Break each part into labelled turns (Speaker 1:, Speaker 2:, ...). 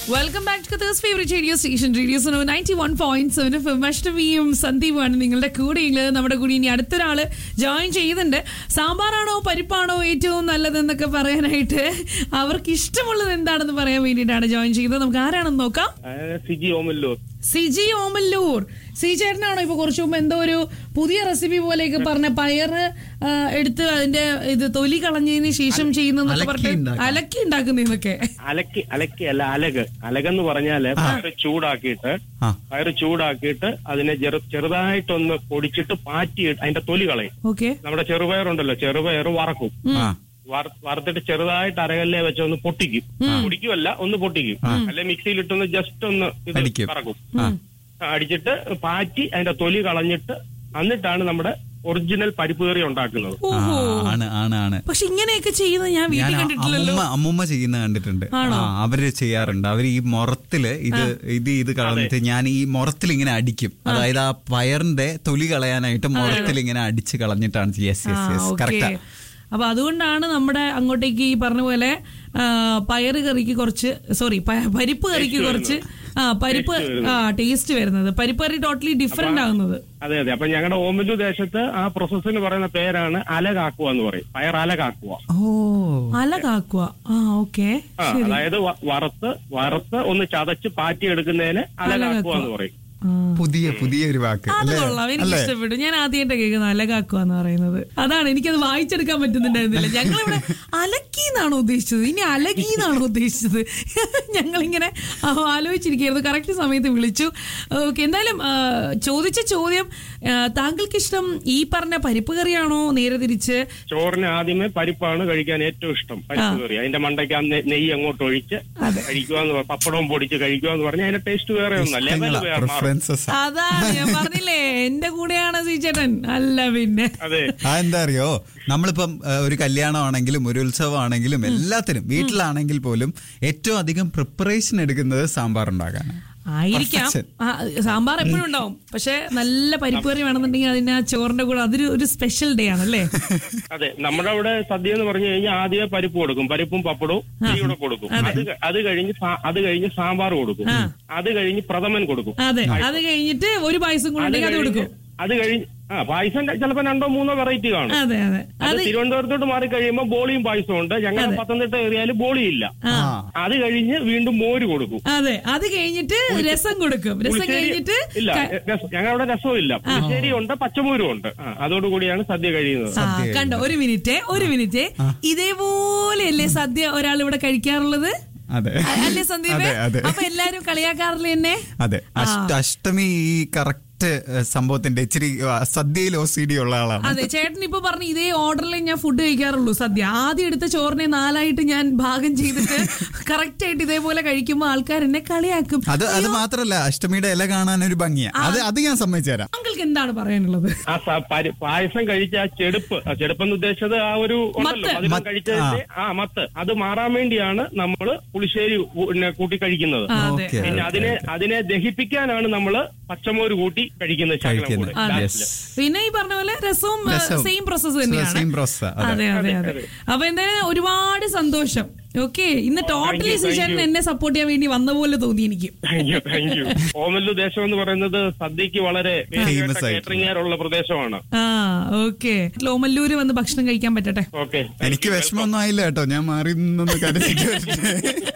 Speaker 1: Welcome back to Qatar's favourite radio station radio സോ ninety one point seven F അഷ്ടമിയും സന്ദീപുമാണ് നിങ്ങളുടെ കൂടെയുള്ളത് നമ്മുടെ കൂടെ ഇനി അടുത്തൊരാള് ജോയിൻ ചെയ്യുന്നുണ്ട് സാമ്പാറാണോ പരിപ്പാണോ ഏറ്റവും നല്ലതെന്നൊക്കെ പറയാനായിട്ട് അവർക്ക് ഇഷ്ടമുള്ളത് എന്താണെന്ന് പറയാൻ വേണ്ടിയിട്ടാണ് ജോയിൻ ചെയ്തത് നമുക്ക് ആരാണെന്ന് നോക്കാം
Speaker 2: ആ, സിജി ഓമല്ലൂർ
Speaker 1: സിജി ഓമല്ലൂർ സി ചേട്ടനാണോ ഇപ്പൊ കുറച്ചു മുമ്പ് എന്തോ ഒരു പുതിയ റെസിപ്പി പോലെയൊക്കെ പറഞ്ഞ പയറ് ആ, എടുത്ത് അതിന്റെ ഇത് തൊലി കളഞ്ഞതിന് ശേഷം ചെയ്യുന്നൊക്കെ പറഞ്ഞിട്ട് അലക്കി ഉണ്ടാക്കുന്നതൊക്കെ
Speaker 2: അലക്കി അലക്കി അല്ല അലക് അലകെന്ന് പറഞ്ഞാല് പയറ് ചൂടാക്കിയിട്ട്
Speaker 3: ആ.
Speaker 2: പയറ് ചൂടാക്കിയിട്ട് അതിനെ ചെറു ചെറുതായിട്ടൊന്ന് പൊടിച്ചിട്ട് പാറ്റി അതിന്റെ തൊലി കളയും
Speaker 1: ഓക്കെ
Speaker 2: നമ്മുടെ ചെറുപയറുണ്ടല്ലോ ചെറുപയർ വറക്കും
Speaker 3: ആ
Speaker 2: വറ- വറുത്തിട്ട് ചെറുതായിട്ട് അരകല്ലേ വെച്ച് ഒന്ന് പൊട്ടിക്കും പൊടിക്കുമല്ല ഒന്ന് പൊട്ടിക്കും അല്ലെ മിക്സിയിലിട്ടൊന്ന് ജസ്റ്റ് ഒന്ന് ഇത്
Speaker 3: അടിക്കും.
Speaker 2: കറക്കും ആ, അടിച്ചിട്ട് പാറ്റി അതിന്റെ തൊലി കളഞ്ഞിട്ട് എന്നിട്ടാണ് നമ്മുടെ ഒറിജിനൽ പരിപ്പ് കറി ഉണ്ടാക്കുന്നത്
Speaker 3: ആ, ആണ് ആണ് ആണ്
Speaker 1: പക്ഷെ ഇങ്ങനെയൊക്കെ ചെയ്യുന്നത് ഞാൻ
Speaker 3: ഞാൻ
Speaker 1: വീട്ടിൽ കണ്ടിട്ടില്ലല്ലോ
Speaker 3: അമ്മൂമ്മ അമ്മൂമ്മ ചെയ്യുന്ന കണ്ടിട്ടുണ്ട് ആ അവര് ചെയ്യാറുണ്ട് അവര് ഈ മുറത്തില് ഇത് ഇത് ഇത് കളഞ്ഞിട്ട് ഞാൻ ഈ മുറത്തിൽ ഇങ്ങനെ അടിക്കും അതായത് ആ പയറിന്റെ തൊലി കളയാനായിട്ട് മുറത്തിൽ ഇങ്ങനെ അടിച്ച് കളഞ്ഞിട്ടാണ് യെസ് യെസ് യെസ്
Speaker 1: ഓക്കെ
Speaker 3: കറക്റ്റാ
Speaker 1: അപ്പൊ അതുകൊണ്ടാണ് നമ്മുടെ അങ്ങോട്ടേക്ക് ഈ പറഞ്ഞ പോലെ ആ, പയറ് കറിക്ക് കുറച്ച് സോറി പരിപ്പ് കറിക്ക് കുറച്ച് ആ പരിപ്പ് ആ ടേസ്റ്റ് വരുന്നത് പരിപ്പ് കറി ടോട്ടലി ഡിഫറെന്റ് ആകുന്നത്
Speaker 2: അതെ അതെ അപ്പൊ ഞങ്ങളുടെ ഓമല്ലു ദേശത്ത് ആ പ്രോസസ്സിന് പറയുന്ന പേരാണ് അലകാക്കുക എന്ന് പറയും പയർ അലകാക്കുക
Speaker 3: ഓ
Speaker 1: അല കാക്കുക ആ ഓക്കെ
Speaker 2: ആ അതായത് വ- വറുത്ത് വറുത്ത് ഒന്ന് ചതച്ച് പാറ്റി എടുക്കുന്നതിന് അലകാക്കുക എന്ന് പറയും
Speaker 3: പുതിയ പുതിയ ഒരു വാക്ക്
Speaker 1: അത്
Speaker 3: അല്ലേ
Speaker 1: കൊള്ളാം എനിക്ക് ഇഷ്ടപ്പെട്ടു ഞാൻ ആദ്യമായിട്ട് കേൾക്കുന്നത് അലകാക്കുക എന്ന് പറയുന്നത് അതാണ് എനിക്കത് വായിച്ചെടുക്കാൻ പറ്റുന്നുണ്ടായിരുന്നില്ല ഞങ്ങളിവിടെ അലക്കി എന്നാണോ ഉദ്ദേശിച്ചത് ഇനി അലകി എന്നാണോ ഉദ്ദേശിച്ചത് ഞങ്ങളിങ്ങനെ ആ, ആലോചിച്ചിരിക്കുകയായിരുന്നു കറക്റ്റ് സമയത്ത് വിളിച്ചു ഓക്കെ എന്തായാലും ആ, ചോദിച്ച ചോദ്യം ആ, താങ്കൾക്ക് ഇഷ്ടം ഈ പറഞ്ഞ പരിപ്പ് കറിയാണോ നേരെ തിരിച്ച്
Speaker 2: ചോറിന് ആദ്യമേ പരിപ്പാണ് കഴിക്കാൻ ഏറ്റവും ഇഷ്ടം പരിപ്പ് കറി അതിന്റെ മണ്ടയ്ക്ക് ആ നെ- നെയ്യ് അങ്ങോട്ട് ഒഴിച്ച് കഴിക്കുക എന്ന് പറ- പപ്പടവും പൊടിച്ച് കഴിക്കുക എന്ന് പറഞ്ഞാൽ അതിന്റെ ടേസ്റ്റ് വേറെ ഒന്നും ലെവൽ വേറെ മാറും
Speaker 3: പ്രിഫറൻസസ്
Speaker 1: അതാണ് ഞാൻ പറഞ്ഞില്ലേ എന്റെ കൂടെയാണ് സീച്ചേട്ടൻ അല്ല പിന്നെ
Speaker 2: അതെ
Speaker 3: ആ എന്താ അറിയോ നമ്മളിപ്പം ഏഹ്, ഒരു കല്യാണമാണെങ്കിലും ഒരു ഉത്സവമാണെങ്കിലും എല്ലാത്തിനും വീട്ടിലാണെങ്കിൽ പോലും ഏറ്റവും അധികം പ്രിപ്പറേഷൻ എടുക്കുന്നത് സാമ്പാർ ഉണ്ടാക്കാനാണ്
Speaker 1: ആയിരിക്കാം
Speaker 3: Perfection.
Speaker 1: ആ, സാമ്പാർ എപ്പോഴും ഉണ്ടാവും പക്ഷെ നല്ല പരിപ്പ് കറി വേണമെന്നുണ്ടെങ്കിൽ അതിന് ആ ചോറിന്റെ കൂടെ അതൊരു ഒരു സ്പെഷ്യൽ ഡേ ആണല്ലേ
Speaker 2: അതെ നമ്മുടെ അവിടെ സദ്യ എന്ന് പറഞ്ഞു കഴിഞ്ഞാൽ ആദ്യമേ പരിപ്പ് കൊടുക്കും പരിപ്പും പപ്പടവും നെയ്യൂടെ കൊടുക്കും അത് ക- അത് കഴിഞ്ഞ് സാ- അത് കഴിഞ്ഞ് സാമ്പാർ കൊടുക്കും അത് കഴിഞ്ഞ് പ്രഥമൻ കൊടുക്കും
Speaker 1: അതെ അത് കഴിഞ്ഞിട്ട് ഒരു പായസം കൂടെ
Speaker 2: അത്
Speaker 1: ഉണ്ടെങ്കിൽ അത്
Speaker 2: കഴിഞ്ഞ്
Speaker 1: കൊടുക്കും
Speaker 2: അത് കഴിഞ്ഞ് ആ പായസം ചിലപ്പോ രണ്ടോ മൂന്നോ വെറൈറ്റി കാണും
Speaker 1: അതെ അതെ
Speaker 2: അത് തിരുവനന്തപുരത്തോട്ട് മാറി കഴിയുമ്പോൾ ബോളിയും പായസവും ഉണ്ട് ഞങ്ങൾ പത്തനംതിട്ട ഏറിയാൽ ബോളിയില്ല
Speaker 1: ആ
Speaker 2: അത് കഴിഞ്ഞ് വീണ്ടും മോര് കൊടുക്കും
Speaker 1: അതെ അത് കഴിഞ്ഞിട്ട് രസം കൊടുക്കും രസം
Speaker 2: പുളിശ്ശേരി-
Speaker 1: കഴിഞ്ഞിട്ട്
Speaker 2: ഇല്ല രസം- ഞങ്ങളുടെ രസവും ഇല്ല പുളിശ്ശേരി ഉണ്ട് പച്ചമോരും ഉണ്ട് ആ, അതോടുകൂടിയാണ് സദ്യ കഴിയുന്നത്
Speaker 1: ആ കണ്ടോ ഒരു മിനിറ്റ് ഒരു മിനിറ്റ് ഇതേപോലെയല്ലേ സദ്യ ഒരാൾ ഇവിടെ കഴിക്കാറുള്ളത്
Speaker 3: അതെ
Speaker 1: അ- അല്ലേ സന്ദീപ്
Speaker 3: അതെ അതെ
Speaker 1: അപ്പൊ എല്ലാരും കളിയാക്കാറില്ല എന്നെ
Speaker 3: അതെ അഷ്ട അഷ്ടമി ഈ കറക്റ്റ് സംഭവത്തിന്റെ ഇച്ചിരി ആ, സദ്യയിൽ ഒ സി ഡി ഉള്ള ആളാണ്
Speaker 1: അതെ ചേട്ടൻ ഇപ്പൊ പറഞ്ഞു ഇതേ ഓർഡറിൽ ഞാൻ ഫുഡ് കഴിക്കാറുള്ളൂ സദ്യ ആദ്യം എടുത്ത ചോറിനെ നാലായിട്ട് ഞാൻ ഭാഗം ചെയ്തിട്ട് കറക്റ്റ് ആയിട്ട് ഇതേപോലെ കഴിക്കുമ്പോൾ ആൾക്കാർ എന്നെ കളിയാക്കും
Speaker 3: അത് അത് മാത്രല്ല അഷ്ടമിയുടെ ഇല കാണാൻ ഒരു ഭംഗിയാ അത് അത് ഞാൻ സമ്മതിച്ചു തരാം
Speaker 1: താങ്കൾക്ക് എന്താണ് പറയാനുള്ളത്
Speaker 2: ആ സ- പരി- പായസം കഴിച്ച ആ ചെടുപ്പ് ആ ചെടുപ്പെന്ന് ഉദ്ദേശിച്ചത് ആ ഒരു ഉണ്ടല്ലോ
Speaker 1: മത്ത്.
Speaker 2: മധുരം
Speaker 3: മത്ത്.
Speaker 2: കഴിച്ചതിന്റെ ആ മത്ത് അത് മാറാൻ വേണ്ടിയാണ് നമ്മൾ പുളിശ്ശേരി ഊ- പിന്നെ കൂട്ടി കഴിക്കുന്നത്
Speaker 1: ആ, അതെ
Speaker 3: ഓക്കെ
Speaker 2: പിന്നെ അതിനെ അതിനെ ദഹിപ്പിക്കാനാണ് നമ്മൾ പച്ചമോര് കൂട്ടി കഴിക്കുന്നത് ശകലം
Speaker 3: കഴിക്കുന്നത്
Speaker 2: കൂടെ.
Speaker 1: അതെ.
Speaker 3: യെസ്
Speaker 1: പിന്നെ ഈ പറഞ്ഞ പോലെ രസവും
Speaker 3: രസവും.
Speaker 1: സെയിം പ്രോസസ് തന്നെയാണ്
Speaker 3: സെയിം പ്രോസസ്
Speaker 1: അതെ അതെ അതെ അപ്പൊ എന്തായാലും ഒരുപാട് സന്തോഷം ഓക്കെ ഇന്ന് ടോട്ടലി
Speaker 2: you, thank
Speaker 1: സുചേട്ടൻ
Speaker 2: you.
Speaker 1: എന്നെ സപ്പോർട്ട് ചെയ്യാൻ വേണ്ടി വന്ന പോലെ തോന്നി എനിക്ക്
Speaker 2: താങ്ക് യു താങ്ക് യു ഓമല്ലു ദേശം എന്ന് പറയുന്നത് സദ്യക്ക് വളരെ
Speaker 3: Famous ആയിട്ടുള്ള.
Speaker 2: കേറ്ററിംഗുകാരുള്ള പ്രദേശമാണ്
Speaker 1: ആ ഓക്കെ ലോമല്ലൂര് വന്ന് ഭക്ഷണം കഴിക്കാൻ പറ്റട്ടെ
Speaker 2: ഓക്കെ
Speaker 3: എനിക്ക് വിഷമമൊന്നും ആയില്ല കേട്ടോ ഞാൻ മാറി നിന്നൊന്ന് കരച്ചിട്ട് വരട്ടെ.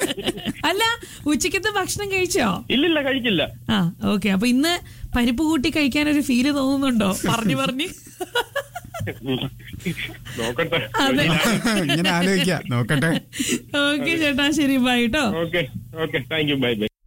Speaker 1: അല്ല ഉച്ചക്കത്തെ ഭക്ഷണം കഴിച്ചോ
Speaker 2: ഇല്ലില്ല കഴിച്ചില്ല
Speaker 1: ആ ഓക്കെ അപ്പൊ ഇന്ന് പരിപ്പ് കൂട്ടി കഴിക്കാൻ ഒരു ഫീല് തോന്നുന്നുണ്ടോ പറഞ്ഞു പറഞ്ഞു
Speaker 2: നോക്കട്ടെ
Speaker 1: അതെ
Speaker 3: ഇങ്ങനെ ആലോചിക്കാം നോക്കട്ടെ
Speaker 1: ഓക്കെ ചേട്ടാ ശരി ബൈ കേട്ടോ
Speaker 2: okay okay thank you bye by